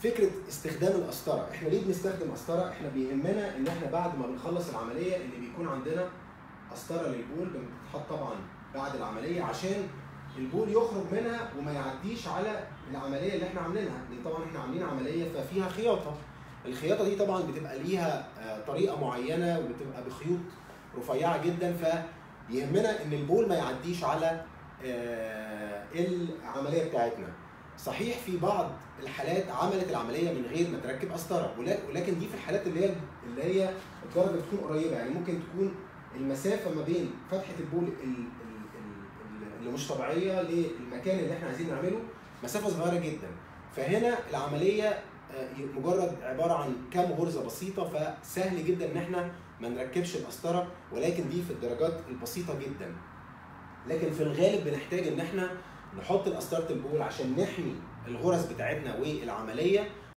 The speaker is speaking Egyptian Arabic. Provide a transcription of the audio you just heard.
فكره استخدام القسطره احنا ليه بنستخدم قسطره احنا بيهمنا ان احنا بعد ما بنخلص العمليه ان بيكون عندنا قسطره للبول بتتحط طبعا بعد العمليه عشان البول يخرج منها وما يعديش على العمليه اللي احنا عاملينها لان طبعا احنا عاملين عمليه ففيها خياطه الخياطه دي طبعا بتبقى ليها آه، طريقه معينه وبتبقى بخيوط رفيعه جدا فيهمنا ان البول ما يعديش على آه، العمليه بتاعتنا صحيح في بعض الحالات عملت العمليه من غير ما تركب قسطره ولا- ولكن دي في الحالات اللي هي اللي هي الدرجه بتكون قريبه يعني ممكن تكون المسافه ما بين فتحه البول ال- ال- ال- اللي مش طبيعيه للمكان اللي احنا عايزين نعمله مسافه صغيره جدا فهنا العمليه آه، مجرد عباره عن كام غرزه بسيطه فسهل جدا ان احنا ما نركبش القسطره ولكن دي في الدرجات البسيطه جدا لكن في الغالب بنحتاج ان احنا نحط القسطره البول عشان نحمي الغرز بتاعتنا والعمليه